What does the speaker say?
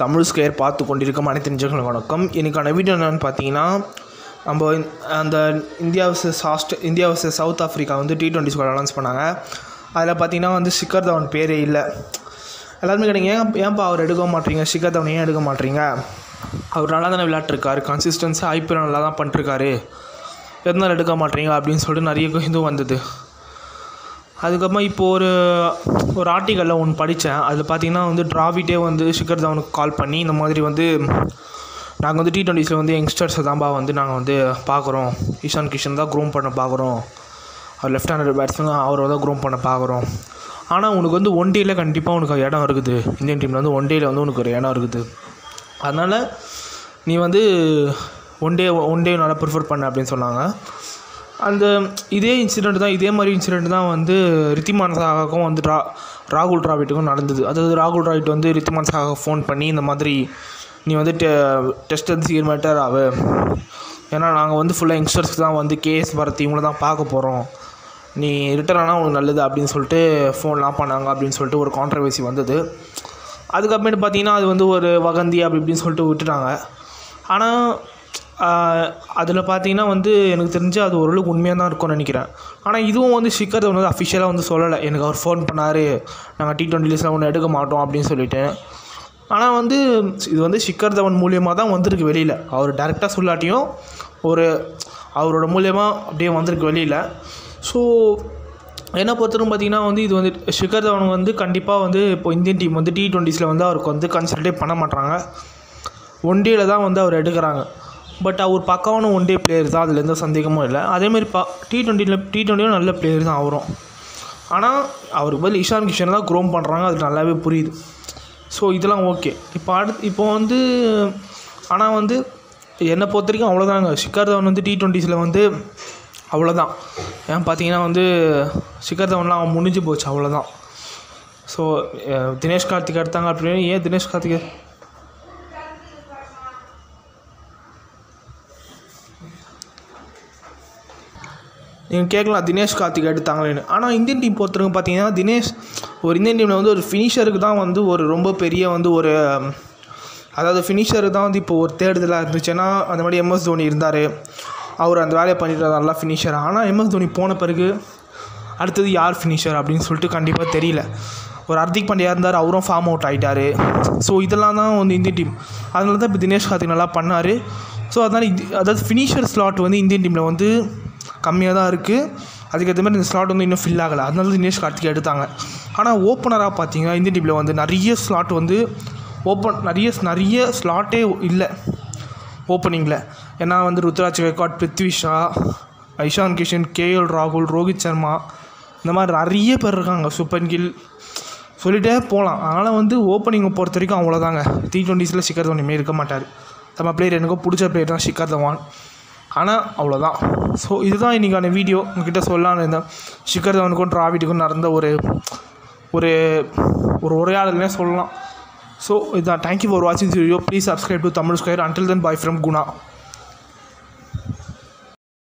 Tamil square பார்த்து கொண்டிருக்கும் அனைத்து நிஜங்களும் வணக்கம் இன்னைக்கான வீடியோ என்னென்னு பார்த்தீங்கன்னா நம்ம இந்த- அந்த இந்தியா வர்சஸ் ஆஸ்ட் இந்தியா வர்சஸ் சவுத் ஆஃப்ரிக்கா வந்து டி டுவெண்ட்டி ஸ்கோர் அனௌன்ஸ் பண்ணாங்க அதில் பார்த்தீங்கன்னா வந்து சிக்கர் தவன் பேரே இல்லை எல்லாருமே கேட்டீங்க ஏன் ஏன்ப்பா அவர் எடுக்க மாட்டீங்க சிக்கர் தவன் ஏன் எடுக்க மாட்டீங்க அவர் நல்லா தானே விளையாட்டுருக்காரு கன்சிஸ்டன்ஸாக ஐபிஎல் நல்லா தான் பண்ணிருக்காரு எதனால் எடுக்க மாட்டீங்க அப்படின்னு சொல்லிட்டு நிறைய இதுவும் வந்தது அதுக்கப்புறமா இப்போ ஒரு ஒரு ஆர்டிக்கலில் ஒன்று படித்தேன் அதில் பார்த்தீங்கன்னா வந்து டிராவிட்டே வந்து ஷிகர் தவனுக்கு கால் பண்ணி இந்த மாதிரி வந்து நாங்கள் வந்து டி டுவெண்ட்டிஸில் வந்து யங்ஸ்டர்ஸை தான்ப்பா வந்து நாங்கள் வந்து பார்க்குறோம் ஈஷான் கிஷன் தான் க்ரூம் பண்ண பார்க்குறோம் அவர் லெஃப்ட் ஹேண்டட் பேட்ஸ்மேன் அவரை தான் க்ரூம் பண்ண பார்க்குறோம் ஆனால் உனக்கு வந்து ஒன் டேயில் கண்டிப்பாக உனக்கு இடம் இருக்குது இந்தியன் டீமில் வந்து ஒன் டேயில் வந்து உனக்கு ஒரு இடம் இருக்குது அதனால் நீ வந்து ஒன் டே ஒன் டே நல்லா ப்ரிஃபர் பண்ண அப்படின்னு சொன்னாங்க அந்த இதே இன்சிடெண்ட் தான் இதே மாதிரி இன்சிடெண்ட் தான் வந்து ரித்திமான் சாகாக்கும் வந்து ரா ராகுல் டிராவிட்டுக்கும் நடந்தது அதாவது ராகுல் டிராவிட் வந்து ரித்திமான் சாகா ஃபோன் பண்ணி இந்த மாதிரி நீ வந்து டெ டெஸ்ட் வந்து சீர்மேட்டர் ஆகு ஏன்னா நாங்கள் வந்து ஃபுல்லாக யங்ஸ்டர்ஸ்க்கு தான் வந்து கேஎஸ் பரத் இவங்கள தான் பார்க்க போகிறோம் நீ ரிட்டர்ன் ஆனால் உனக்கு நல்லது அப்படின்னு சொல்லிட்டு ஃபோன்லாம் பண்ணாங்க அப்படின்னு சொல்லிட்டு ஒரு கான்ட்ரவர்சி வந்தது அதுக்கப்புறமேட்டு பார்த்தீங்கன்னா அது வந்து ஒரு வகந்தி அப்படி இப்படின்னு சொல்லிட்டு விட்டுட்டாங்க ஆனால் அதில் பார்த்தீங்கன்னா வந்து எனக்கு தெரிஞ்சு அது ஓரளவுக்கு உண்மையாக தான் இருக்கும்னு நினைக்கிறேன் ஆனால் இதுவும் வந்து ஷிக்கர் தவன் வந்து அஃபிஷியலாக வந்து சொல்லலை எனக்கு அவர் ஃபோன் பண்ணார் நாங்கள் டி டுவெண்ட்டி லிஸ்ட்டில் ஒன்று எடுக்க மாட்டோம் அப்படின்னு சொல்லிட்டு ஆனால் வந்து இது வந்து ஷிக்கர் தவன் மூலியமாக தான் வந்திருக்கு வெளியில் அவர் டேரெக்டாக சொல்லாட்டியும் ஒரு அவரோட மூலியமாக அப்படியே வந்திருக்கு வெளியில் ஸோ என்னை பொறுத்தவரைக்கும் பார்த்தீங்கன்னா வந்து இது வந்து ஷிகர் தவன் வந்து கண்டிப்பாக வந்து இப்போ இந்தியன் டீம் வந்து டி டுவெண்ட்டிஸில் வந்து அவருக்கு வந்து கன்சிடரே பண்ண மாட்டாங்க ஒன் டேல தான் வந்து அவர் எடுக்கிறாங்க பட் அவர் பக்காவான ஒன் டே பிளேயர் தான் அதில் எந்த சந்தேகமும் இல்லை அதேமாதிரி பா டி டுவெண்ட்டியில் டி டுவெண்ட்டியும் நல்ல பிளேயர் தான் அவரும் ஆனால் அவருக்கு பதில் இஷான் கிஷன் தான் க்ரோம் பண்ணுறாங்க அது நல்லாவே புரியுது ஸோ இதெல்லாம் ஓகே இப்போ அடுத்து இப்போ வந்து ஆனால் வந்து என்னை பொறுத்த வரைக்கும் அவ்வளோதாங்க ஷிகர் தவன் வந்து டி டுவெண்ட்டிஸில் வந்து அவ்வளோதான் ஏன் பார்த்தீங்கன்னா வந்து ஷிகர் தவன்லாம் அவன் முடிஞ்சு போச்சு அவ்வளோதான் ஸோ தினேஷ் கார்த்திக் எடுத்தாங்க அப்படின்னு ஏன் தினேஷ் கார்த்திக் நீங்கள் கேட்கலாம் தினேஷ் கார்த்திக் எடுத்தாங்களேன்னு ஆனால் இந்தியன் டீம் பொறுத்தவரைக்கும் பார்த்தீங்கன்னா தினேஷ் ஒரு இந்தியன் டீமில் வந்து ஒரு ஃபினிஷருக்கு தான் வந்து ஒரு ரொம்ப பெரிய வந்து ஒரு அதாவது ஃபினிஷர் தான் வந்து இப்போ ஒரு தேடுதலாக இருந்துச்சுன்னா அந்த மாதிரி எம்எஸ் தோனி இருந்தார் அவர் அந்த வேலையை பண்ணிட்டு நல்லா ஃபினிஷர் ஆனால் எம்எஸ் தோனி போன பிறகு அடுத்தது யார் ஃபினிஷர் அப்படின்னு சொல்லிட்டு கண்டிப்பாக தெரியல ஒரு ஹர்திக் பாண்டியா இருந்தார் அவரும் ஃபார்ம் அவுட் ஆகிட்டார் ஸோ இதெல்லாம் தான் வந்து இந்தியன் டீம் அதனால தான் இப்போ தினேஷ் கார்த்திக் நல்லா பண்ணார் ஸோ அதனால் இது அதாவது ஃபினிஷர் ஸ்லாட் வந்து இந்தியன் டீமில் வந்து கம்மியாக தான் இருக்குது அதுக்கேற்ற மாதிரி இந்த ஸ்லாட் வந்து இன்னும் ஃபில் ஆகலை அதனால தான் தினேஷ் கார்த்திக் எடுத்தாங்க ஆனால் ஓப்பனராக பார்த்தீங்கன்னா இந்தியன் டீமில் வந்து நிறைய ஸ்லாட் வந்து ஓப்பன் நிறைய நிறைய ஸ்லாட்டே இல்லை ஓப்பனிங்கில் ஏன்னா வந்து ருத்ராஜ் கெக்காட் பிருத்வி ஷா ஐஷான் கிஷன் கேஎல் ராகுல் ரோஹித் சர்மா இந்த மாதிரி நிறைய பேர் இருக்காங்க சுப்பன் கில் சொல்லிட்டே போகலாம் அதனால் வந்து ஓப்பனிங்கை பொறுத்த வரைக்கும் அவ்வளோதாங்க டி டுவெண்ட்டிஸில் சிக்கர் தவன் இருக்க மாட்டார் நம்ம பிளேயர் எனக்கு பிடிச்ச பிளேயர் தான் ஷிக்கர் தவான் ஆனால் அவ்வளோதான் ஸோ இதுதான் இன்றைக்கான வீடியோ உங்ககிட்ட சொல்லலான்னு இருந்தேன் ஷிக்கர் தவனுக்கும் டிராவிட்டுக்கும் நடந்த ஒரு ஒரு ஒரு உரையாடல்னே சொல்லலாம் ஸோ இதுதான் தேங்க்யூ ஃபார் வாட்சிங் video please subscribe to Tamil square until then bye from Guna